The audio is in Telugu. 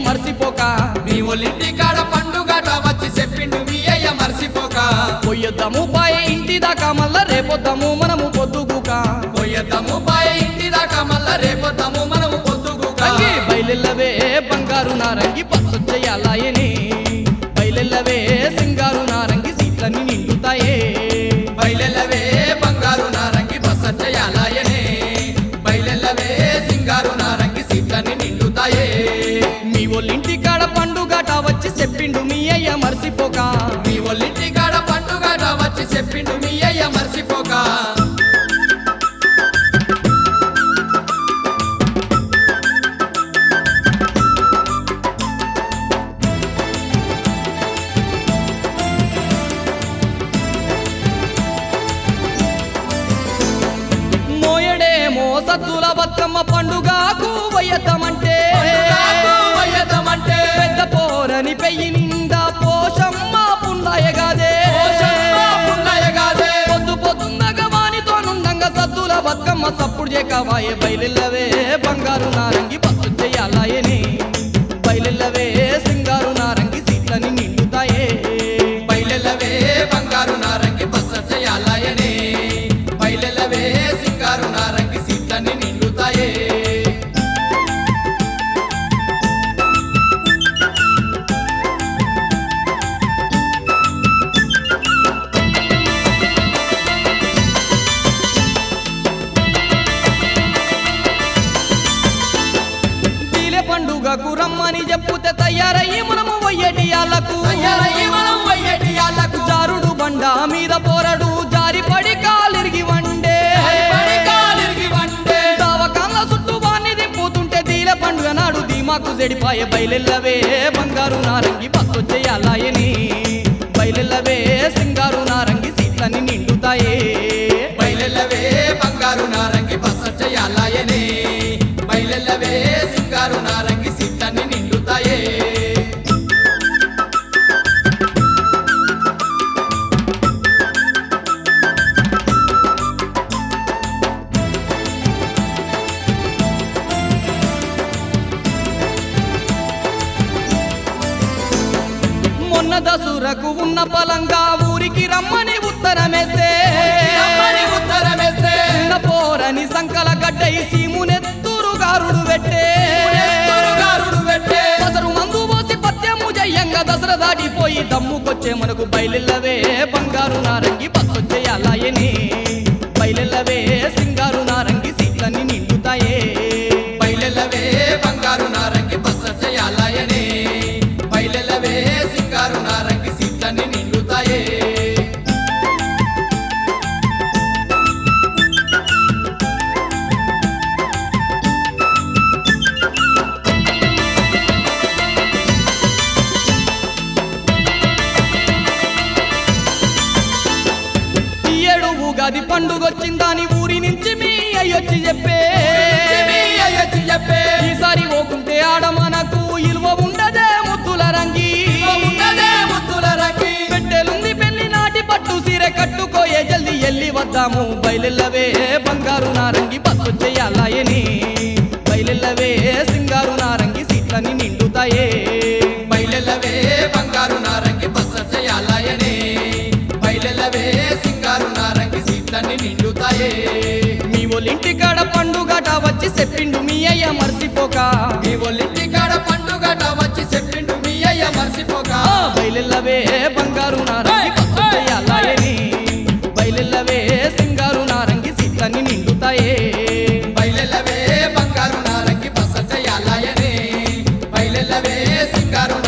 మర్చిపోక మీ ఒలింటి కాడ పండుగట వచ్చి చెప్పిండు మీ అయ్య మర్చిపోక పొయ్యొద్దాము పాయ ఇంటి దాకా మళ్ళా రేపొద్దాము మనము పొద్దుగుక పోయేద్దాము బాయ్ ఇంటి దాకా మళ్ళా రేపొద్దాము మనము పొద్దుగుక రంగి బయలెల్లవే బంగారు నారంగి బస్సు చెయ్యాలాయని బయలెల్లవే సింగారు నారంగి సీట్లన్నీ నిండుతాయే బయలెల్లవే బంగారు నారంగి బస చేయాలయనే బయలెల్లవే సింగారు నారంగి సీట్లన్నీ నిండుతాయే మీ ఒళ్ళింటి కాడ పండుగట వచ్చి చెప్పిండు మీ అయ్య మర్చిపోక మీ ఒలింటి కాడ పండుగట వచ్చి చెప్పిండు మీ అయ్య మర్చిపోక మోయడేమో సద్దుల బతుకమ్మ పండుగకు వయ్యద్దమంటే పండుగకు వయ్యదమంటే పెద్ద పోరని పెయ్యి నిండా పోషమ్మ పుండాయగాదే పోషమ్మ పున్నయ్యగాదే. పొద్దు పొద్దుందగా వానితో నుండంగా సద్దుల బతుకమ్మ సప్పుడు చేకవాయే బయలెల్లవే బంగారు నారంగి బస్సు చెయ్యాలాయని బయలెల్లవే సింగారు నారంగి సీట్లని నిండుతాయే బయలెల్లవే బంగారు నారంగి బస చేయాలయనే బయలెల్లవే సింగారు నారంగి సీట్లన్నీ నిండుతాయే తీలే పండుగకు రమ్మని చెప్పుతే తయారయ్యి మనము వయ్యటి ఆళ్ళకు అయ్యరయ్యి మనం వయ్యటి ఆళ్ళకు జారుడు బండ మీద పోరడు జారిపడి కాలిరిగి వండే భయపడి కాలిరిగి వండే దావకాన్ల చుట్టూ వాణ్ణి దింపుతుంటే దీల పండుగ నాడు ధీమాకు చెడిపాయే బయలెల్లవే బంగారు నారంగి బస్సు చెయ్యాలాయని బయలెల్లవే సింగారు నారంగి సీట్లన్నీ నిండుతాయే బయలెల్లవే బంగారు నారంగి బస చేయాలయనే బయలెల్లవే సింగారు నారంగి సీట్లన్నీ నిండుతాయే మొన్న దసూరకు ఉన్న పలంగా ఊరికి రమ్మని ఉత్తరమేస్తే రమ్మని ఉత్తరమేస్తే చిన్న పోరని సంకల గడ్డై సీమునెత్తురు గారుడు పెట్టే ఎత్తురుగారుడు పెట్టే దసరు మందు పోసి పత్యము జయ్యంగా దసరా దాటిపోయి దమ్ముకొచ్చే మనకు బయలెల్లవే బంగారు నారంగి బస్సొచ్చేయాలాయని బయలెల్లవే సింగారు నారంగి సీట్లన్నీ నిండుతాయే బయలెల్లవే బంగారు నారంగి బస చేయాలయనే బయలెల్లవే సింగారు నారంగి సీట్లన్నీ నిండుతాయే ఈ ఏడు ఉగాది పండుగొచ్చిందని ఊరి నుంచి మీ అయ్యొచ్చి చెప్పే మీ అయ్యొచ్చి చెప్పే ఈసారి పోకుంటే ఆడ మనకు ఇలువ ఉండదే ముద్దుల రంగి ఉన్నదే ముద్దుల రంగి పెట్టెలుంది పెళ్లి నాటి పట్టు సీర కట్టుకోయే జల్ది ఎల్లి వద్దాము బయలెల్లవే బంగారు నారంగి బస్సు చెయ్యాలాయని బయలెల్లవే సింగారు నారంగి సీట్లన్నీ నిండుతాయే బయలెల్లవే బంగారు నారంగి బస చేయాలయనే బయలెల్లవే సింగారు నారంగి సీట్లన్నీ నిండుతాయే మీ ఒలింటి కాడ పండుగట వచ్చి చెప్పిండు మీ అయ్య మర్చిపోక మీ ఒళ్ళింటి కాడ పండుగట వచ్చి చెప్పిండు మీ అయ్య మర్చిపోక ఆ బయలెల్లవే బంగారు నారంగి బస్సు చెయ్యాలాయని బయలెల్లవే సింగారు నారంగి సీట్లన్నీ నిండుతాయే బయలెల్లవే బంగారు నారంగి బస చేయాలయనే బయలెల్లవే సింగారు